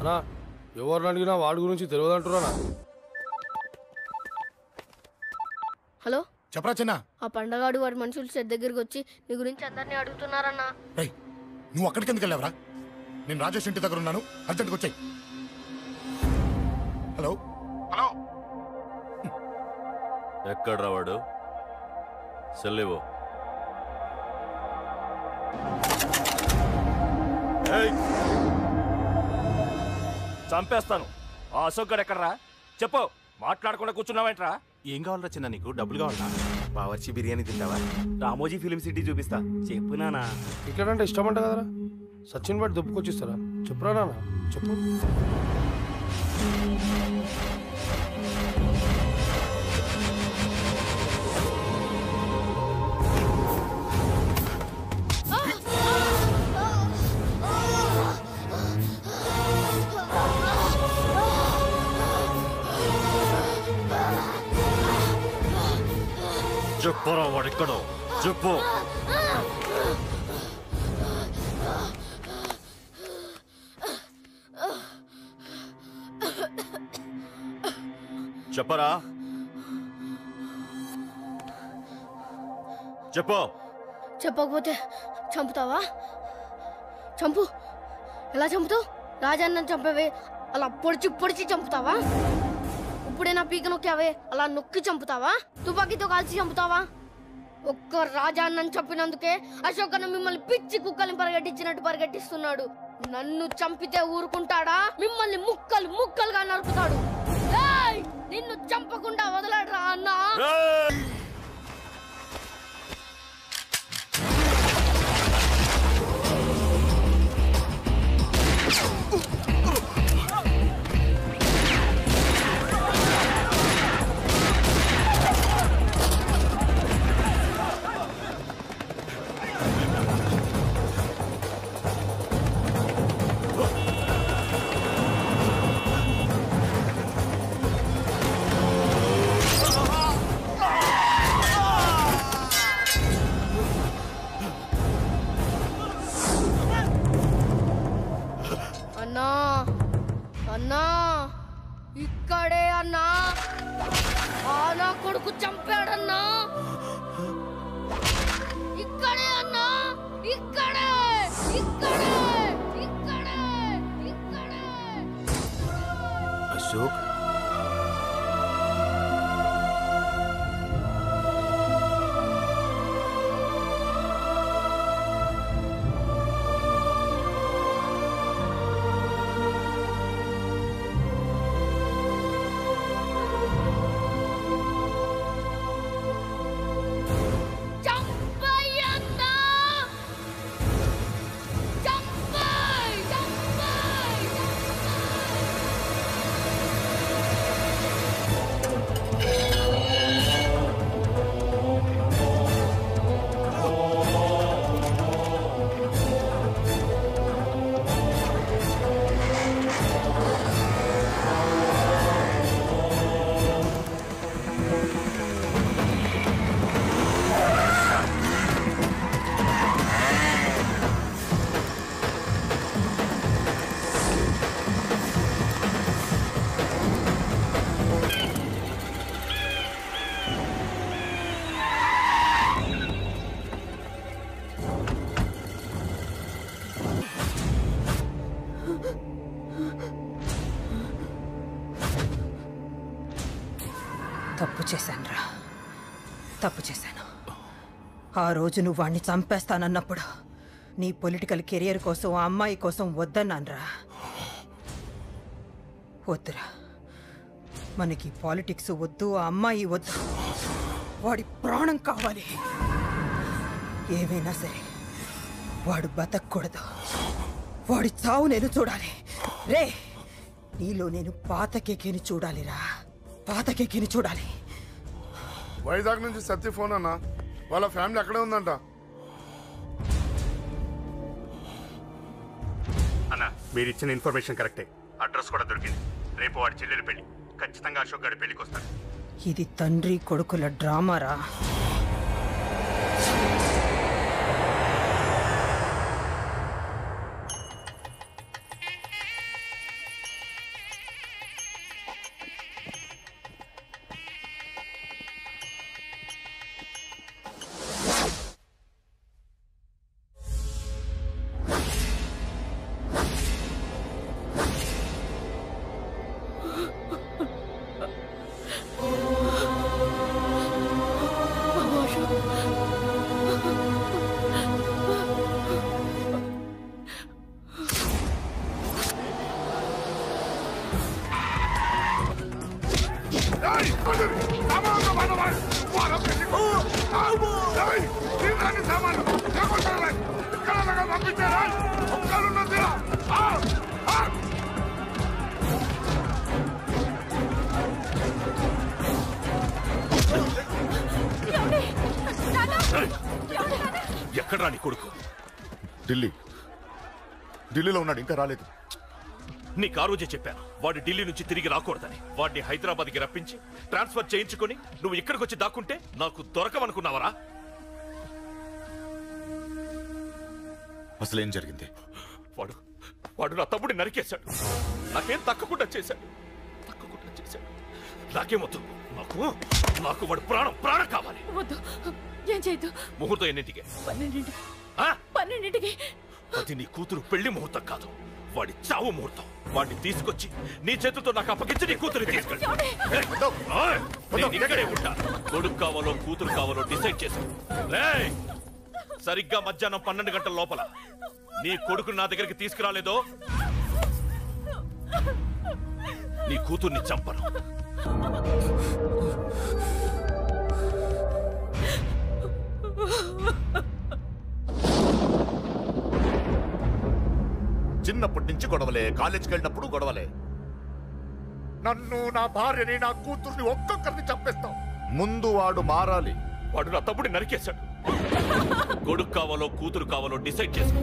అన్నా ఎవరిని అడిగినా వాడి గురించి తెలియదు అంటున్నా హలో చెప్పరా చిన్న ఆ పండగాడు వాడి మనుషులు సెట్ దగ్గరికి వచ్చి నీ గురించి అందరినీ అడుగుతున్నారన్నా రేయ్ నువ్వు అక్కడికి ఎందుకు వెళ్ళావరా నేను రాజేష్ ఇంటి దగ్గర ఉన్నాను అర్జెంట్గా వచ్చాయి హలో హలో ఎక్కడ్రా వాడు సెల్లివో చంపేస్తాను ఆ అశోక్ గడు ఎక్కడ్రా చెప్పు మాట్లాడకుండా కూర్చున్నావేంట్రా ఏం కావాలరా చిన్న నీకు డబ్బులు కావాలా బావర్చి బిర్యానీ తింటావా రామోజీ ఫిలిం సిటీ చూపిస్తా చెప్పు నానా క్రికెట్ అంటే ఇష్టం అంట కదరా సచిన్ బట్టి దుప్పుకొచ్చిస్తారా చెప్పురా నాన్న చెప్పు చెప్పురా వాడెక్కడో చెప్పు చెప్పరా చెప్పు చెప్పకపోతే చంపుతావా చంపు ఎలా చంపుతావు రాజాన్న చంపవే అలా పొడిచి పొడిచి చంపుతావా ఇప్పుడైనా పీక నొక్కావే అలా నొక్కి చంపుతావా తుపాకీతో కాల్చి చంపుతావా ఒక్క రాజాన్నని చంపినందుకే అశోక్ అన్న మిమ్మల్ని పిచ్చి కుక్కల్ని పరిగెట్టించినట్టు పరిగెట్టిస్తున్నాడు నన్ను చంపితే ఊరుకుంటాడా మిమ్మల్ని ముక్కలు ముక్కలుగా నరుకుతాడు ఏయ్! నిన్ను చంపకుండా వదలడరా అన్నా అన్నా అన్నా ఇక్కడే అన్నా ఆ నా కొడుకు చంపాడన్నా ఇక్కడే అన్నా ఇక్కడే ఇక్కడే ఇక్కడే ఇక్కడే అశోక్ చంపయ్యన్నా చంపయ్ చంపయ్ తప్పు చేశానురా తప్పు చేశాను ఆ రోజు నువ్వు వాణ్ణి చంపేస్తానన్నప్పుడు నీ పొలిటికల్ కెరియర్ కోసం ఆ అమ్మాయి కోసం వద్దన్నానురా వద్దురా మనకి పాలిటిక్స్ వద్దు ఆ అమ్మాయి వద్దు వాడి ప్రాణం కావాలి ఏమైనా సరే వాడు బతకూడదు వాడి చావు నేను చూడాలి రే నీలో నేను పాతకెక్కిని చూడాలిరా పాతకెక్కిని చూడాలి వైజాగ్ నుంచి సత్య ఫోన్ అన్న వాళ్ళ ఫ్యామిలీ అక్కడే ఉందంట అన్న మీరు ఇచ్చిన ఇన్ఫర్మేషన్ కరెక్టే అడ్రస్ కూడా దొరికింది రేపు వాడి చెల్లెలు పెళ్లి ఖచ్చితంగా అశోక్ గారి పెళ్లికి వస్తాడు ఇది తండ్రి కొడుకుల డ్రామారా పంపించారా ఒక్కరున్నది ఆ! ఆ! ఎక్కడ్రా నీ కొడుకు ఢిల్లీ ఢిల్లీలో ఉన్నాడు ఇంకా రాలేదు నీకు ఆ రోజే చెప్పాను వాడు ఢిల్లీ నుంచి తిరిగి రాకూడదని వాడిని హైదరాబాద్కి రప్పించి ట్రాన్స్ఫర్ చేయించుకొని నువ్వు ఇక్కడికి వచ్చి దాక్కుంటే నాకు దొరకవనుకున్నావరా అసలు ఏం జరిగింది వాడు వాడు నా తమ్ముడిని నరికేశాడు నాకేం తక్కకుండా చేశాడు తక్కకుండా చేశాడు నాకేమొద్దు నాకు నాకు వాడు ప్రాణం ప్రాణం కావాలి వద్దు ఏం చేయొద్దు ముహూర్తం ఎన్నింటికి పన్నెండింటి ఆ? పన్నెండింటికి అది నీ కూతురు పెళ్లి ముహూర్తం కాదు వాడి చావు ముహూర్తం వాడిని తీసుకొచ్చి నీ చేతులతో నాకు అప్పగించి నీ కూతురు తీసుకెళ్ళి ఏయ్, ఓయ్, నేను ఇక్కడే ఉంటా కొడుకు కావాలో కూతురు కావాలో డిసైడ్ చేసుకో రేయ్, సరిగ్గా మధ్యాహ్నం పన్నెండు గంటల లోపల నీ కొడుకు నా దగ్గరికి తీసుకురాలేదో నీ కూతుర్ని చంపను చిన్నప్పటి నుంచి గొడవలే కాలేజీకి వెళ్ళినప్పుడు గొడవలే నన్ను నా భార్యని నా కూతుర్ని ఒక్కొక్కరిని చంపేస్తాం ముందు వాడు మారాలి వాడు నా తమ్ముడిని నరికేశాడు కొడుకు కావాలో కూతురు కావాలో డిసైడ్ చేసుకో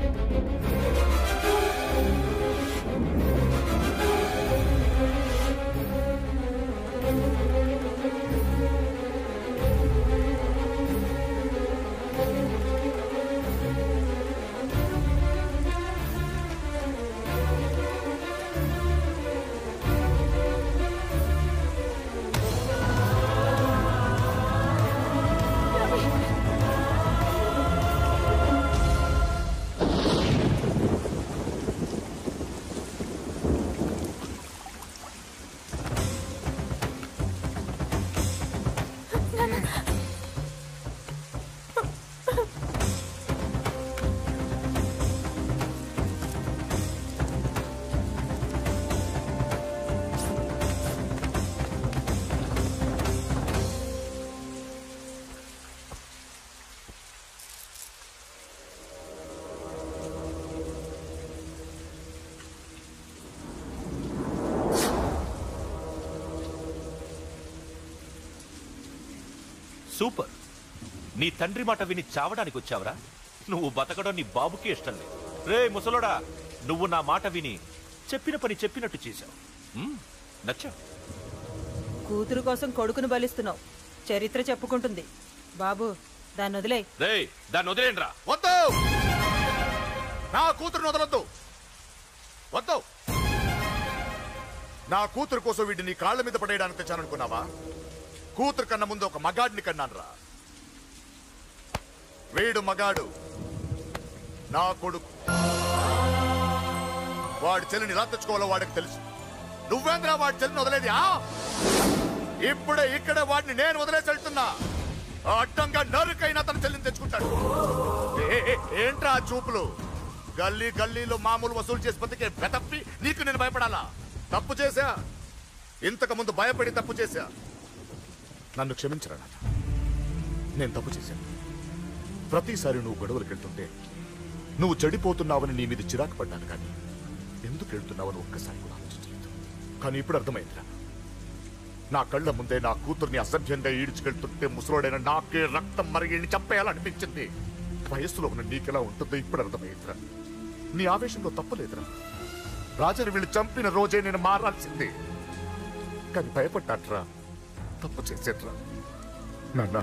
సూపర్ నీ తండ్రి మాట విని చావడానికి వచ్చావరా నువ్వు బతకడం నీ బాబుకి ఇష్టం లేదు రే ముసలోడా నువ్వు నా మాట విని చెప్పిన పని చెప్పినట్టు చేశావు మ్మ్, నచ్చా కూతురు కోసం కొడుకును బలిస్తున్నావు చరిత్ర చెప్పుకుంటుంది బాబు దాన్ని వదిలే రే దాన్ని వదిలేండ్రా వద్దు నా కూతురుని వదలొద్దు వద్దు నా కూతురు కోసం వీడిని నీ కాళ్ళ మీద పడేయడానికి తెచ్చాననుకున్నావా కూతురు కన్నా ముందు ఒక మగాడిని కన్నాను రా వీడు మగాడు నా కొడుకు వాడి చెల్లిని ఎలా తెచ్చుకోవాలో వాడికి తెలుసు నువ్వేంద్రా వాడి చెల్లిని వదిలేది ఆ? ఇప్పుడే ఇక్కడే వాడిని నేను వదిలేసి వెళ్తున్నా ఆ అడ్డంగా నరుకైనా తన చెల్లిని తెచ్చుకుంటాడు ఏ, ఏ, ఏంట్రా ఆ చూపులు గల్లీ గల్లీలో మామూలు వసూలు చేసి బతికే బెతప్పి నీకు నేను భయపడాలా తప్పు చేశా ఇంతకు ముందు భయపడి తప్పు చేశా నన్ను క్షమించరా నాన్న నేను తప్పు చేశాను ప్రతిసారి నువ్వు గొడవలకు వెళ్తుంటే నువ్వు చెడిపోతున్నావని నీ మీద చిరాకు పడ్డాను కానీ ఎందుకు వెళ్తున్నావని ఒక్కసారి కూడా ఆలోచించలేదు కానీ ఇప్పుడు అర్థమైందిరా నా కళ్ళ ముందే నా కూతుర్ని అసభ్యంగా ఈడ్చుకెళ్తుంటే ముసలోడైన నాకే రక్తం మరిగిని చంపేయాలనిపించింది వయస్సులో ఉన్న నీకెలా ఉంటుందో ఇప్పుడు అర్థమైందిరా నీ ఆవేశంలో తప్పలేదురా రాజని వీళ్ళు చంపిన రోజే నేను మారాల్సిందే కానీ భయపడ్డాట్రా తప్పు చేసేట్రా నాన్న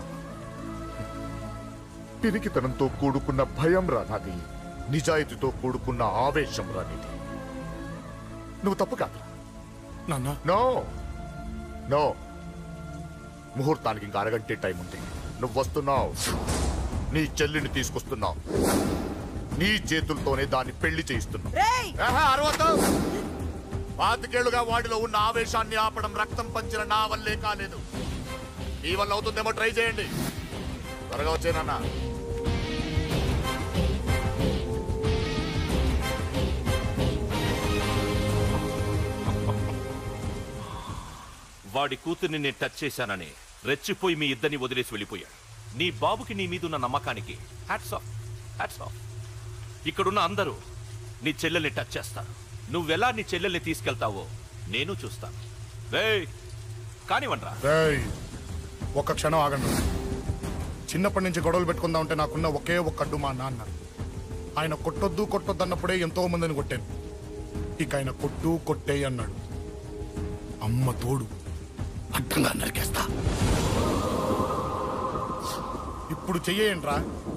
పిరికితనంతో కూడుకున్న భయం రా నాది నిజాయితీతో కూడుకున్న ఆవేశం రా నీది నువ్వు తప్పు కాదురా నాన్న నో నో ముహూర్తానికి ఇంకా అరగంటే టైం ఉంది నువ్వు వస్తున్నావు నీ చెల్లిని తీసుకొస్తున్నావు నీ చేతులతోనే దాన్ని పెళ్లి చేయిస్తున్నావు రేయ్ ఆహా, అరవద్దు పాతికేళ్లుగా వాడిలో ఉన్న ఆవేశాన్ని ఆపడం రక్తం పంచిన నా వల్లే కాలేదు ఈ వల్ల అవుతుందేమో ట్రై చేయండి త్వరగా వచ్చేనన్నా వాడి కూతుర్ని నేను టచ్ చేశానని రెచ్చిపోయి మీ ఇద్దరిని వదిలేసి వెళ్ళిపోయాడు నీ బాబుకి నీ మీద ఉన్న నమ్మకానికి హ్యాట్స్ ఆఫ్ హ్యాట్స్ ఆఫ్ ఇక్కడున్న అందరూ నీ చెల్లెల్ని టచ్ చేస్తారు నువ్వెలా నీ చెల్లెల్ని తీసుకెళ్తావో నేను చూస్తాను రేయ్ కానివ్వండ్రా రేయ్ ఒక్క క్షణం ఆగండి చిన్నప్పటి నుంచి గొడవలు పెట్టుకుందాం అంటే నాకున్న ఒకే ఒక్క అడ్డు మా నాన్న ఆయన కొట్టొద్దు కొట్టొద్దు అన్నప్పుడే ఎంతో మందిని కొట్టాను ఇక ఆయన కొట్టు కొట్టే అన్నాడు అమ్మ తోడు అడ్డంగా నరికేస్తా ఇప్పుడు చెయ్యేయండ్రా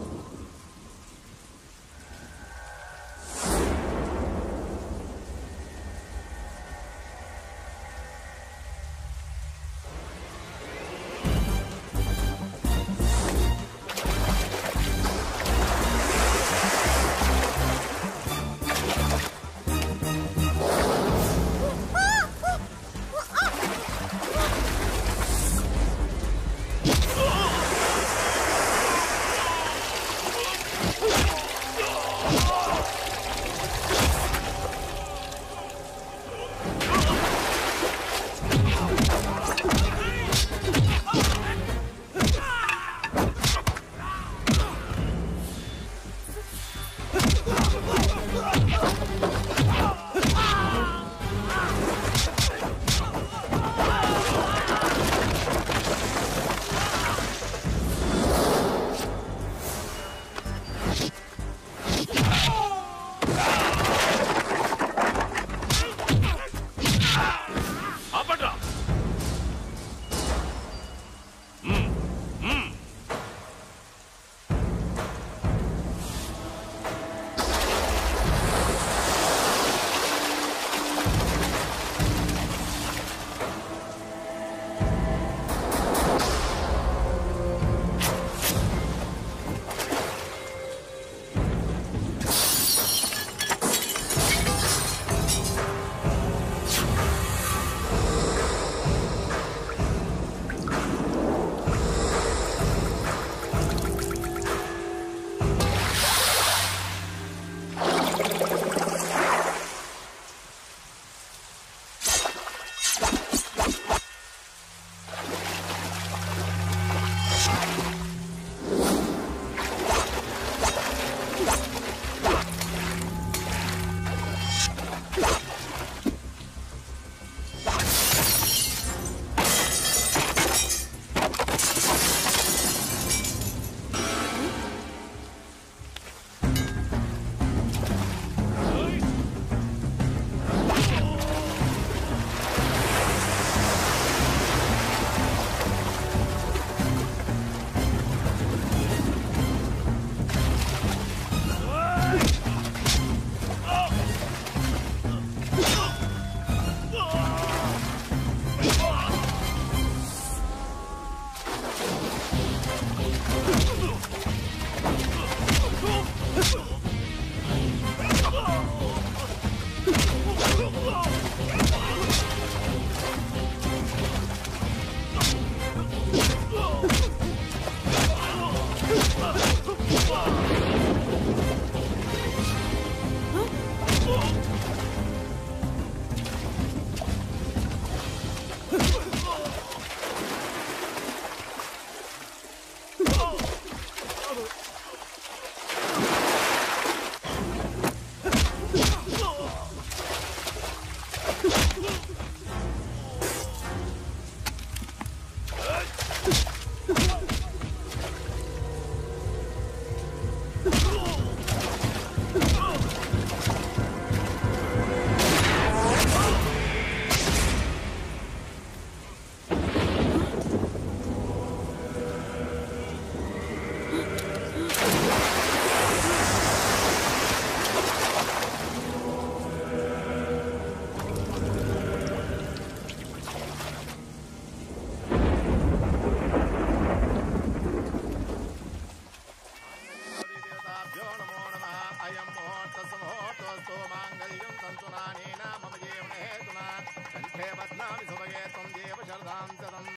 ఆపండ్రా